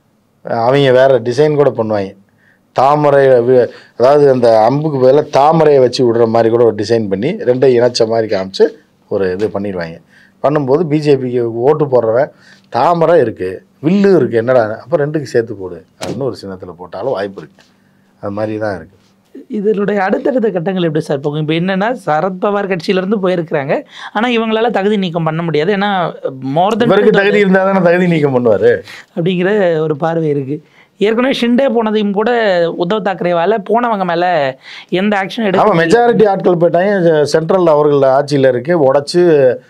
அவங்க வேறு டிசைன் கூட பண்ணுவாங்க தாமரை வி- அதாவது அந்த அம்புக்கு பதிலாக தாமரையை வச்சு விடுற மாதிரி கூட ஒரு டிசைன் பண்ணி ரெண்டையும் இணைச்ச மாதிரி காமிச்சு ஒரு இது பண்ணிடுவாங்க பண்ணும்போது பிஜேபிக்கு ஓட்டு போடுறவன் தாமரை இருக்குது வில்லு இருக்குது என்னடா அப்போ ரெண்டுக்கு சேர்த்து போடு அப்படின்னு ஒரு சின்னத்தில் போட்டாலும் வாய்ப்பு இருக்குது அது மாதிரி தான் இருக்குது இதனுடைய அடுத்தடுத்த கட்டங்கள் எப்படி சார் போகும் இப்போ என்னன்னா சரத்பவார் கட்சியிலேருந்து போயிருக்கிறாங்க ஆனால் இவங்களால தகுதி நீக்கம் பண்ண முடியாது ஏன்னா மோர் தென் இவருக்கு தகுதி இருந்தால் தானே தகுதி நீக்கம் பண்ணுவார் அப்படிங்கிற ஒரு பார்வை இருக்குது ஏற்கனவே ஷிண்டே போனதையும் கூட உத்தவ் தாக்கரேவால் போனவங்க மேலே எந்த ஆக்ஷன் ஆமாம் எடுக்க மெஜாரிட்டி ஆட்கள் போயிட்டாங்க சென்ட்ரல் அவர்கள் ஆட்சியில் இருக்கு உடச்சி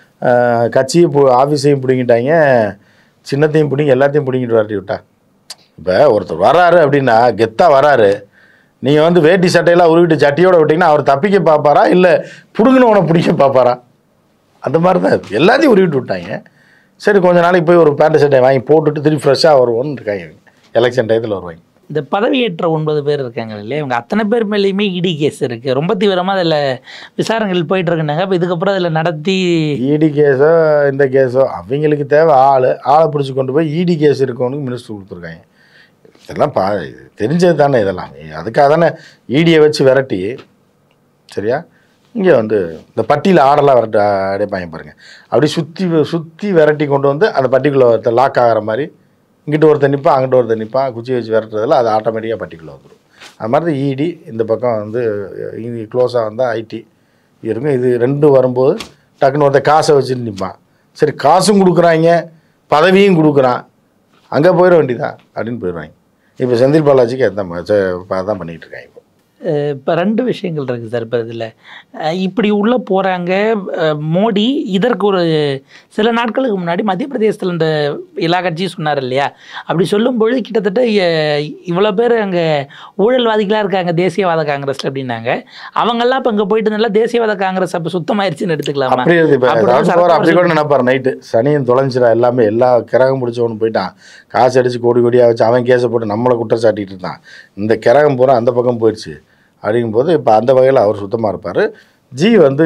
கட்சியை பு ஆஃபீஸையும் பிடிங்கிட்டாங்க சின்னத்தையும் பிடிங்கி எல்லாத்தையும் பிடிங்கிட்டு வரட்டி விட்டா இப்போ ஒருத்தர் வராரு அப்படின்னா கெத்தாக வராரு நீங்கள் வந்து வேட்டி சட்டையெல்லாம் உருவிட்டு சட்டியோட விட்டீங்கன்னா அவர் தப்பிக்க பார்ப்பாரா இல்லை புடுங்கினவனை பிடிக்க பார்ப்பாரா அந்த மாதிரி தான் இது. எல்லாத்தையும் உருவிட்டு விட்டாங்க சரி கொஞ்ச நாளைக்கு போய் ஒரு பேண்ட் சட்டை வாங்கி போட்டுட்டு திருப்பி ஃப்ரெஷ்ஷாக வருவோன்னு இருக்காங்க எலெக்ஷன் டயத்தில் வருவாங்க இந்த பதவியேற்ற ஒன்பது பேர் இருக்காங்க இல்லையா இவங்க அத்தனை பேர் மேலேயுமே இடி கேஸ் இருக்குது ரொம்ப தீவிரமாக அதில் விசாரணைகள் போயிட்டு இருக்குனாங்க அப்போ இதுக்கப்புறம் அதில் நடத்தி இடி கேஸோ இந்த கேஸோ அவங்களுக்கு தேவை ஆள் ஆளை பிடிச்சி கொண்டு போய் இடி கேஸ் இருக்கவனுக்கு மினிஸ்டர் கொடுத்துருக்காங்க இதெல்லாம் பா தெரிஞ்சது தானே இதெல்லாம் அதுக்காக தானே ஈடியை வச்சு விரட்டி சரியா இங்கே வந்து இந்த பட்டியில் ஆடெல்லாம் விரட்ட அடைப்பாங்க பாருங்க அப்படி சுற்றி சுற்றி விரட்டி கொண்டு வந்து அந்த பட்டிக்குள்ளே லாக் ஆகிற மாதிரி இங்கிட்டு ஒருத்தர் நிற்பான் அங்கிட்டு ஒருத்தர் நிற்பான் குச்சி வச்சு விரட்டுறதுல அது ஆட்டோமேட்டிக்காக பட்டிக்குள்ளே வந்துடும் அது மாதிரி தான் இடி இந்த பக்கம் வந்து இது க்ளோஸாக வந்தால் ஐடி இருக்கும் இது ரெண்டும் வரும்போது டக்குன்னு ஒருத்தர் காசை வச்சுட்டு நிற்பான் சரி காசும் கொடுக்குறாங்க பதவியும் கொடுக்குறான் அங்கே போயிட வேண்டியதான் அப்படின்னு போயிடுவாங்க இப்போ செந்தில் பாலாஜிக்கு அதான் அதான் பண்ணிகிட்டு இருக்காங்க இப்போ இப்போ ரெண்டு விஷயங்கள் இருக்குது சார் இப்போ இதில் இப்படி உள்ளே போகிறாங்க மோடி இதற்கு ஒரு சில நாட்களுக்கு முன்னாடி மத்திய பிரதேசத்தில் இந்த எல்லா கட்சியும் சொன்னார் இல்லையா அப்படி சொல்லும்பொழுது கிட்டத்தட்ட இவ்வளோ பேர் அங்கே ஊழல்வாதிகளாக இருக்காங்க தேசியவாத காங்கிரஸில் அப்படின்னாங்க அவங்கெல்லாம் இப்போ இங்கே போயிட்டு நல்லா தேசியவாத காங்கிரஸ் அப்போ சுத்தமாயிருச்சுன்னு எடுத்துக்கலாமா அப்படி இருக்கு இப்போ அப்படிதான் ராஜ்குமார் சரத்பவார் அப்படி கூட நினைப்பார் நைட்டு சனியும் தொலைஞ்சிடா எல்லாமே எல்லா கிரகம் பிடிச்சவனு போயிட்டான் காசு அடிச்சு கோடி கோடியாக வச்சு அவன் கேஸை போட்டு நம்மளை குற்றம் சாட்டிட்டு இருந்தான் இந்த கிரகம் பூரா அந்த பக்கம் போயிடுச்சு அப்படிங்கும்போது இப்போ அந்த வகையில் அவர் சுத்தமாக இருப்பார் ஜி வந்து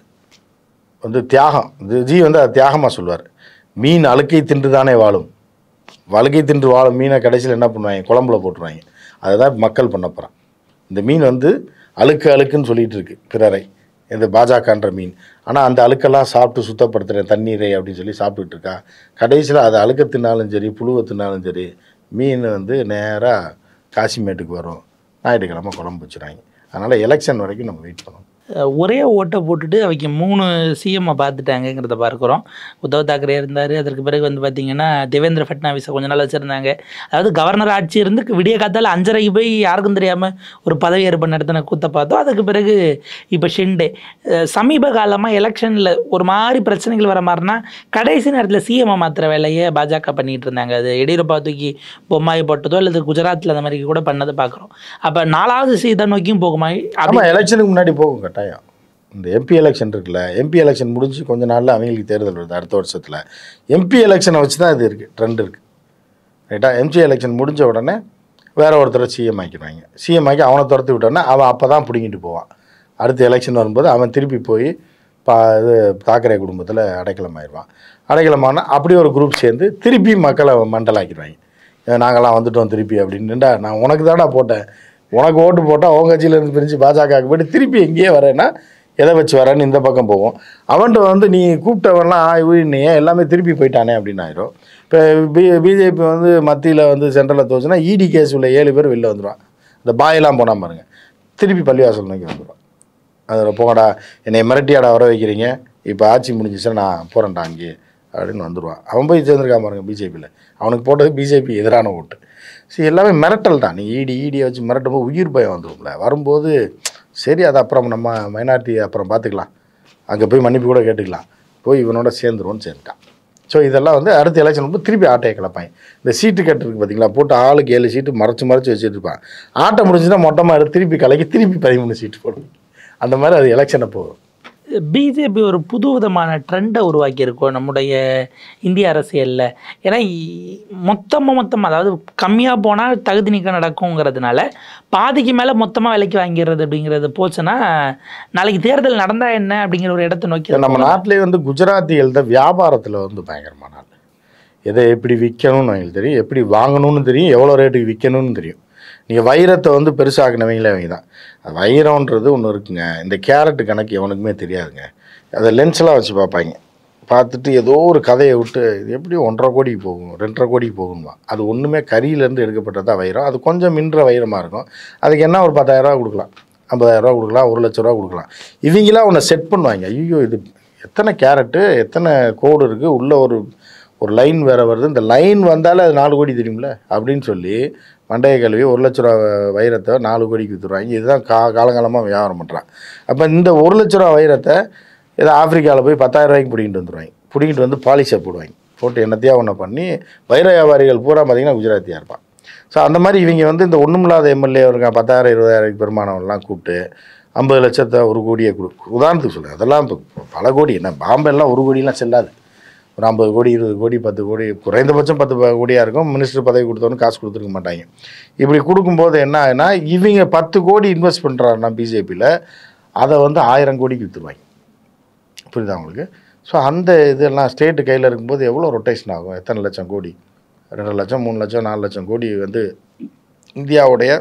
வந்து தியாகம் இது ஜி வந்து அது தியாகமாக சொல்லுவார் மீன் அழுக்கை தின்று தானே வாழும் வழுக்கை தின்று வாழும் மீனை கடைசியில் என்ன பண்ணுவாங்க குழம்புல போட்டுருவாங்க அதை தான் மக்கள் பண்ண போகிறான் இந்த மீன் வந்து அழுக்கு அழுக்குன்னு சொல்லிட்டு இருக்கு பிறரை இந்த பாஜகன்ற மீன் ஆனால் அந்த அழுக்கெல்லாம் சாப்பிட்டு சுத்தப்படுத்துகிறேன் தண்ணீரை அப்படின்னு சொல்லி சாப்பிட்டுட்டு இருக்கா கடைசியில் அது அழுக்க தின்னாலும் சரி புழுவை தின்னாலும் சரி மீன் வந்து நேராக காசிமேட்டுக்கு வரும் ஞாயிற்றுக்கிழமை குழம்பு வச்சுறாங்க அதனால் எலெக்ஷன் வரைக்கும் நம்ம வெயிட் பண்ணணும் அஹ் ஒரே ஓட்டை போட்டுட்டு அவங்க மூணு சிஎம்மை பார்த்துட்டாங்கங்கிறத பார்க்குறோம் உத்தவ் தாக்கரே இருந்தார் அதற்கு பிறகு வந்து பார்த்திங்கன்னா தேவேந்திர ஃபட்னாவிஸை கொஞ்ச நாள் வச்சுருந்தாங்க அதாவது கவர்னர் ஆட்சி இருந்து விடிய காத்தால அஞ்சரைக்கு போய் யாருக்கும் தெரியாமல் ஒரு பதவி ஏற்பு நடத்தின கூத்த பார்த்தோம் அதுக்கு பிறகு இப்போ ஷிண்டே அஹ் சமீப காலமாக எலெக்ஷனில் ஒரு மாதிரி பிரச்சனைகள் வர மாதிரினா கடைசி நேரத்தில் சிஎம்ஐ மாத்திர வேலையை பாஜக பண்ணிட்டு இருந்தாங்க அது எடியூரப்பா தூக்கி பொம்மாய் போட்டதோ அல்லது குஜராத்தில் அந்த மாதிரி கூட பண்ணதை பார்க்குறோம் அப்போ நாலாவது சீதை நோக்கியும் போகுமா அப்படி ஆமாம் எலெக்ஷனுக்கு முன்னாடி போகும் கட்டாயம் இந்த எம்பி எலெக்ஷன் இருக்குல்ல எம்பி எலெக்ஷன் முடிஞ்சு கொஞ்ச நாளில் அவங்களுக்கு தேர்தல் வருது அடுத்த வருஷத்தில் எம்பி எலெக்ஷனை வச்சு தான் இது இருக்குது ட்ரெண்ட் இருக்குது ரைட்டா எம்பி எலெக்ஷன் முடிஞ்ச உடனே வேற ஒருத்தரை சிஎம் ஆக்கிடுவாங்க சிஎம் ஆக்கி அவனை துரத்தி விட்டோன்னே அவன் அப்போ தான் பிடுங்கிட்டு போவான் அடுத்த எலெக்ஷன் வரும்போது அவன் திருப்பி போய் பா இது தாக்கரே குடும்பத்தில் அடைக்கலம் ஆயிடுவான் அடைக்கலமான அப்படி ஒரு குரூப் சேர்ந்து திருப்பி மக்களை மண்டலாக்கிடுவாங்க ஏன் நாங்களாம் வந்துட்டோம் திருப்பி அப்படின்னுடா நான் உனக்கு தான்டா போட்டேன் உனக்கு ஓட்டு போட்டால் உன் கட்சியிலேருந்து பிரிஞ்சு பாஜகவுக்கு போயிட்டு திருப்பி எங்கேயே வரேன்னா எதை வச்சு வரேன்னு இந்த பக்கம் போவோம் அவன்கிட்ட வந்து நீ கூப்பிட்டவன்லாம் இவன் ஏன் எல்லாமே திருப்பி போயிட்டானே அப்படின்னு ஆயிரும் இப்போ பி பிஜேபி வந்து மத்தியில் வந்து சென்ட்ரலில் தோச்சுன்னா இடி கேஸ் உள்ள ஏழு பேர் வெளில வந்துடுவான் இந்த பாயெல்லாம் போனால் பாருங்க திருப்பி பள்ளிவாசல் நோக்கி வந்துடுவான் அதில் போங்கடா என்னை மிரட்டியாடா வர வைக்கிறீங்க இப்போ ஆட்சி முடிஞ்சிச்சுன்னா நான் போகிறேன்டா அங்கேயே அப்படின்னு வந்துடுவான் அவன் போய் சேர்ந்துருக்கான் பாருங்க பிஜேபியில் அவனுக்கு போட்டது பிஜேபி எதிரான ஓட்டு சரி எல்லாமே மிரட்டல் தான் நீ ஈடி ஈடியை வச்சு மிரட்டும் போது உயிர் பயம் வந்துடும்ல வரும்போது சரி அது அப்புறம் நம்ம மைனாரிட்டி அப்புறம் பார்த்துக்கலாம் அங்கே போய் மன்னிப்பு கூட கேட்டுக்கலாம் போய் இவனோட சேர்ந்துருவோன்னு சேர்ந்துட்டான் ஸோ இதெல்லாம் வந்து அடுத்த எலெக்ஷன் வந்து திருப்பி ஆட்டையை கிளப்பாங்க இந்த சீட்டு கட்டு இருக்குது பார்த்தீங்களா போட்டு ஆளுக்கு ஏழு சீட்டு மறைச்சு மறைச்சு வச்சுட்டு இருப்பான் ஆட்டை முடிஞ்சுன்னா மொட்டமாக எடுத்து திருப்பி கலக்கி திருப்பி பதிமூணு சீட்டு போடும் அந்த மாதிரி அது எலெக்ஷனை போகும் பிஜேபி ஒரு புது விதமான ட்ரெண்டை உருவாக்கியிருக்கோம் நம்முடைய இந்திய அரசியலில் ஏன்னா இ- மொத்தமாக மொத்தமாக அதாவது கம்மியாக போனால் தகுதி நீக்கம் நடக்குங்கிறதுனால பாதிக்கு மேலே மொத்தமாக விலைக்கு வாங்கிடுறது அப்படிங்கிறது போச்சுன்னா நாளைக்கு தேர்தல் நடந்தால் என்ன அப்படிங்கிற ஒரு இடத்தை நோக்கி நம்ம நாட்டிலே வந்து குஜராத்திகள் தான் வியாபாரத்தில் வந்து பயங்கரமான ஆள் எதை எப்படி விற்கணும்னு அவங்களுக்கு தெரியும் எப்படி வாங்கணும்னு தெரியும் எவ்வளோ ரேட்டுக்கு விற்கணும்னு தெரியும் நீங்கள் வைரத்தை வந்து பெருசாக்குனவங்களே அவங்க தான் அது வைரம்ன்றது ஒன்று இருக்குங்க இந்த கேரட்டு கணக்கு எவனுக்குமே தெரியாதுங்க அதை லென்ஸ்லாம் வச்சு பார்ப்பாங்க பார்த்துட்டு ஏதோ ஒரு கதையை விட்டு இது எப்படி ஒன்றரை கோடிக்கு போகும் ரெண்டரை கோடிக்கு போகுமா அது ஒன்றுமே கரியிலேருந்து எடுக்கப்பட்டதா வைரம் அது கொஞ்சம் மின்ற வைரமாக இருக்கும் அதுக்கு என்ன ஒரு பத்தாயிரரூவா கொடுக்கலாம் ஐம்பதாயிரரூவா கொடுக்கலாம் ஒரு லட்ச ரூபா கொடுக்கலாம் இவங்களாம் ஒன்று செட் பண்ணுவாங்க ஐயோ இது எத்தனை கேரட்டு எத்தனை கோடு இருக்குது உள்ள ஒரு ஒரு லைன் வேறு வருது இந்த லைன் வந்தாலே அது நாலு கோடி தெரியும்ல அப்படின்னு சொல்லி மண்டைய கழுவி ஒரு லட்ச ரூபா வைரத்தை நாலு கோடிக்கு விற்றுருவாங்க இதுதான் கா காலங்காலமாக வியாபாரம் பண்ணுறான் அப்போ இந்த ஒரு லட்ச ரூபா வைரத்தை ஏதோ ஆப்பிரிக்காவில் போய் பத்தாயிரம் ரூபாய்க்கு பிடிக்கிட்டு வந்துடுவாங்க பிடிக்கிட்டு வந்து பாலிஷை போடுவாங்க போட்டு என்னத்தையா ஒன்று பண்ணி வைர வியாபாரிகள் பூரா பார்த்திங்கன்னா குஜராத்தியாக இருப்பான் ஸோ அந்த மாதிரி இவங்க வந்து இந்த ஒன்றுமில்லாத எம்எல்ஏ இருக்கான் பத்தாயிரம் இருபதாயிரம் பெருமானவன்லாம் கூப்பிட்டு ஐம்பது லட்சத்தை ஒரு கோடியை கொடு உதாரணத்துக்கு சொல்லுங்கள் அதெல்லாம் இப்போ பல கோடி என்ன பாம்பெல்லாம் ஒரு கோடிலாம் செல்லாது ஒரு ஐம்பது கோடி இருபது கோடி பத்து கோடி குறைந்தபட்சம் பத்து ப- கோடியாக இருக்கும் மினிஸ்டர் பதவி கொடுத்தவனு காசு கொடுத்துருக்க மாட்டாங்க இப்படி கொடுக்கும்போது என்ன ஆகுனா இவங்க பத்து கோடி இன்வெஸ்ட் பண்ணுறாருன்னா பிஜேபியில் அதை வந்து ஆயிரம் கோடிக்கு விற்றுருவாங்க புரியுதா உங்களுக்கு ஸோ அந்த இதெல்லாம் ஸ்டேட்டு கையில் இருக்கும்போது எவ்வளோ ரொட்டேஷன் ஆகும் எத்தனை லட்சம் கோடி ரெண்டு லட்சம் மூணு லட்சம் நாலு லட்சம் கோடி வந்து இந்தியாவுடைய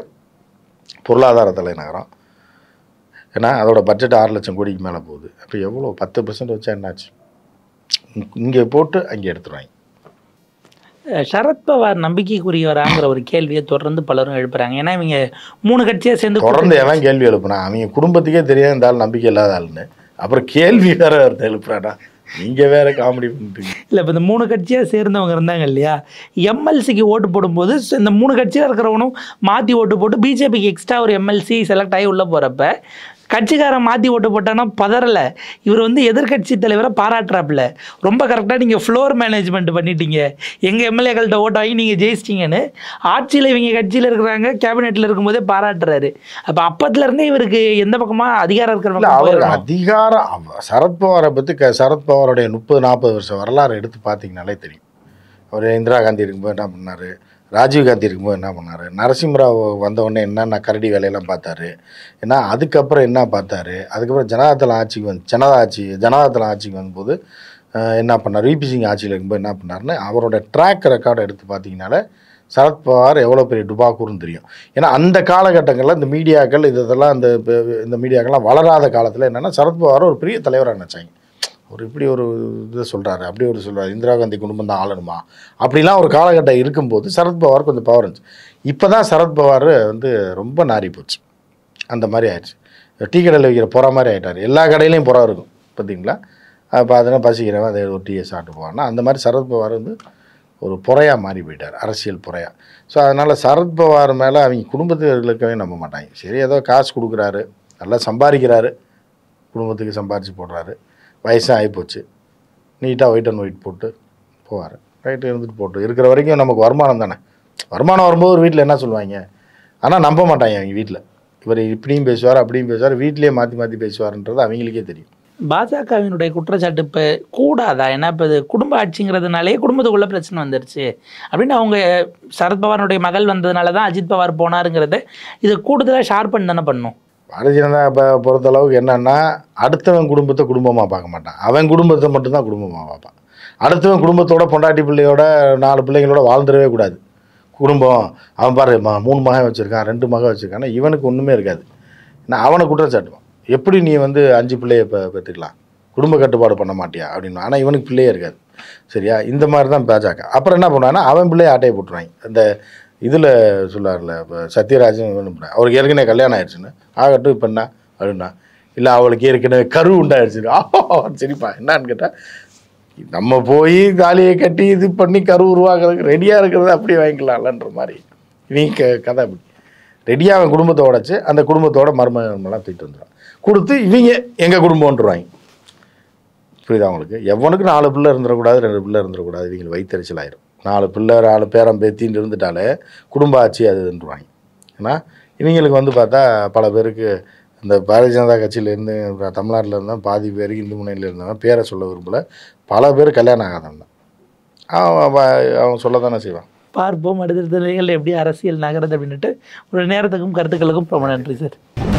பொருளாதார தலைநகரம் ஏன்னா அதோட பட்ஜெட் ஆறு லட்சம் கோடிக்கு மேலே போகுது அப்போ எவ்வளோ பத்து பர்சன்ட் வச்சா என்னாச்சு இங்கே போட்டு அங்கே எடுத்துருவாங்க அஹ் சரத்பவார் நம்பிக்கைக்குரியவராங்கிற ஒரு கேள்வியை தொடர்ந்து பலரும் எழுப்புறாங்க ஏன்னா இவங்க மூணு கட்சியாக சேர்ந்து தொடர்ந்து எவன் கேள்வி எழுப்புனா அவங்க குடும்பத்துக்கே தெரியாது இந்த ஆள் நம்பிக்கை இல்லாத ஆளுன்னு அப்புறம் கேள்வி வேற ஒருத்தன் எழுப்புறாடா நீங்க வேற காமெடி பண்ணிட்டீங்க இல்லை இப்போ இந்த மூணு கட்சியாக சேர்ந்தவங்க இருந்தாங்க இல்லையா எம்எல்சிக்கு ஓட்டு போடும்போது ச- இந்த மூணு கட்சியில் இருக்கிறவனும் மாற்றி ஓட்டு போட்டு பிஜேபிக்கு எக்ஸ்ட்ரா ஒரு எம்எல்சி செலக்ட் ஆகி உள்ளே போகிறப்ப கட்சிக்காரன் மாற்றி ஓட்டு போட்டானா பதறலை இவர் வந்து எதிர்க்கட்சி தலைவரை பாராட்டுறாப்புல ரொம்ப கரெக்டாக நீங்கள் ஃப்ளோர் மேனேஜ்மெண்ட் பண்ணிட்டீங்க எங்கள் எம்எல்ஏக்கள்கிட்ட ஓட்டு வாங்கி நீங்கள் ஜெயிச்சிட்டிங்கன்னு ஆட்சியில் இவங்க கட்சியில் இருக்கிறாங்க கேபினெட்டில் இருக்கும்போதே பாராட்டுறாரு அப்போ அப்பத்துலேருந்தே இவருக்கு எந்த பக்கமாக அதிகாரம் இருக்கிற இல்ல பக்கம் அவர் போயிடணும். அதிகாரம் அவ- சரத்பவாரை பத்தி க சரத்பவாருடைய முப்பது நாற்பது வருஷம் வரலாறு எடுத்து பார்த்தீங்கனாலே தெரியும் அவர் இந்திரா காந்தி இருக்கும்போது என்ன பண்ணாரு ராஜீவ் காந்தி இருக்கும்போது என்ன பண்ணாரு நரசிம்மராவ் வந்த உடனே என்னென்ன கரடி வேலையெல்லாம் பார்த்தாரு ஏன்னா அதுக்கப்புறம் என்ன பார்த்தாரு அதுக்கப்புறம் ஜனதாதள ஆட்சிக்கு வந்து ஜனதா ஆட்சி ஜனதாதள ஆட்சிக்கு வந்தபோது அஹ், என்ன பண்ணார் விபி சிங் ஆட்சியில் இருக்கும்போது என்ன பண்ணாருன்னு அவரோட ட்ராக் ரெக்கார்டை எடுத்து பார்த்தீங்கனாலே சரத்பவார் எவ்வளோ பெரிய டுபாக்கூர்னு தெரியும் ஏன்னா அந்த காலகட்டங்களில் இந்த மீடியாக்கள் இது இதெல்லாம் இந்த இப்ப இந்த மீடியாக்கள்லாம் வளராத காலத்தில் என்னென்னா சரத்பவார் ஒரு பெரிய தலைவராக நினச்சாங்க ஒரு இப்படி ஒரு இதை சொல்கிறாரு அப்படி ஒரு சொல்கிறாரு இந்திரா காந்தி குடும்பம் தான் ஆளணுமா அப்படிலாம் ஒரு காலகட்டம் இருக்கும்போது சரத்பவார் கொஞ்சம் பவர் இருந்துச்சு இப்போ தான் சரத்பவார் வந்து ரொம்ப நாறி போச்சு அந்த மாதிரி ஆயிடுச்சு டீ கடையில் வைக்கிற புறா மாதிரி ஆயிட்டார் எல்லா கடையிலையும் புறா இருக்கும் பார்த்தீங்களா அப்போ அதெல்லாம் பசிக்கிறவன் அதை ஒரு டீயை சாப்பிட்டு போவான்னா அந்த மாதிரி சரத்பவார் வந்து ஒரு புறையாக மாறி போயிட்டார் அரசியல் புறையா ஸோ அதனால் சரத்பவார் மேலே அவங்க குடும்பத்தினர்களுக்கவே நம்ப மாட்டாங்க சரி ஏதோ காசு கொடுக்குறாரு நல்லா சம்பாதிக்கிறாரு குடும்பத்துக்கு சம்பாரித்து போடுறாரு வயசும் ஆகிப்போச்சு நீட்டாக ஒயிட் அண்ட் ஒயிட் போட்டு போவார் ரைட்டு இருந்துட்டு போட்டு இருக்கிற வரைக்கும் நமக்கு வருமானம் தானே வருமானம் வரும்போது ஒரு வீட்டில் என்ன சொல்லுவாங்க ஆனால் நம்ப மாட்டாங்க அவங்க வீட்டில் இவர் இப்படியும் பேசுவார் அப்படியும் பேசுவார் வீட்லேயே மாற்றி மாற்றி பேசுவார்ன்றது அவங்களுக்கே தெரியும் பாஜகவினுடைய குற்றச்சாட்டு இப்போ கூடாதா ஏன்னா இப்போ இது குடும்ப ஆட்சிங்கிறதுனாலே குடும்பத்துக்குள்ள பிரச்சனை வந்துருச்சு அப்படின்னு அவங்க சரத்பவாருடைய மகள் வந்ததுனால தான் அஜித் பவார் போனாருங்கிறத இது கூடுதலாக ஷார்பன் தானே பண்ணும் பாரதிய ஜனதா இப்போ பொறுத்தளவுக்கு என்னன்னா அடுத்தவன் குடும்பத்தை குடும்பமாக பார்க்க மாட்டான் அவன் குடும்பத்தை மட்டும்தான் குடும்பமாக பார்ப்பான் அடுத்தவன் குடும்பத்தோட பொண்டாட்டி பிள்ளையோட நாலு பிள்ளைங்களோட வாழ்ந்துடவே கூடாது குடும்பம் அவன் பாரு ம- மூணு மகன் வச்சுருக்கான் ரெண்டு மகன் வச்சுருக்கான்னா இவனுக்கு ஒன்றுமே இருக்காது நான் அவனை குற்றச்சாட்டுவான் எப்படி நீ வந்து அஞ்சு பிள்ளைய பெ பெற்றுக்கலாம் குடும்ப கட்டுப்பாடு பண்ண மாட்டியா அப்படின்னு ஆனால் இவனுக்கு பிள்ளையே இருக்காது சரியா இந்த மாதிரி தான் பாஜக அப்புறம் என்ன பண்ணுவான்னா அவன் பிள்ளைய ஆட்டையை போட்டுருவாங்க அந்த இதில் சொல்லார்ல இப்போ சத்யராஜன் இவனு பண்ண- அவருக்கு ஏற்கனவே கல்யாணம் ஆயிடுச்சுன்னு ஆகட்டும் இப்போ என்ன அப்படின்னா இல்லை அவளுக்கு ஏற்கனவே கரு உண்டாயிடுச்சு ஆஹா சரிப்பா என்னன்னு கேட்டால் நம்ம போய் தாலியை கட்டி இது பண்ணி கரு உருவாக்குறதுக்கு ரெடியாக இருக்கிறத அப்படியே வாங்கிக்கலாம்லன்ற மாதிரி நீ க கதை அப்படி ரெடியாக அவன் குடும்பத்தை உடைச்சு அந்த குடும்பத்தோட மருமகன்லாம் தூக்கிட்டு வந்துடுவான் கொடுத்து இவங்க எங்கள் குடும்பம்ன்றவாங்க புரியுதா உங்களுக்கு எவனுக்கு நாலு பிள்ளை இருந்துடக்கூடாது ரெண்டு பிள்ளை இருந்துடக்கூடாது இவங்களுக்கு வயிற்றுச்சல் ஆயிரும் நாலு பிள்ளை நாலு பேரம் பேத்தின்னு இருந்துட்டாலே குடும்ப ஆட்சி அதுன்றுவாங்க ஏன்னா இவங்களுக்கு வந்து பார்த்தா பல பேருக்கு இந்த பாரதிய ஜனதா கட்சியிலேருந்து தமிழ்நாட்டில் இருந்தால் பாதி பேருக்கு இந்து முனையில் இருந்தவன் பேரை சொல்ல விரும்பல பல பேர் கல்யாணம் ஆகாதவன் தான் அவன் அவன் அவன் சொல்ல தானே செய்வான் பார்ப்போம் அடுத்தடுத்த நிலைகள் எப்படி அரசியல் நகருது அப்படின்னுட்டு ஒரு நேரத்துக்கும் கருத்துக்களுக்கும் ரொம்ப நன்றி சார்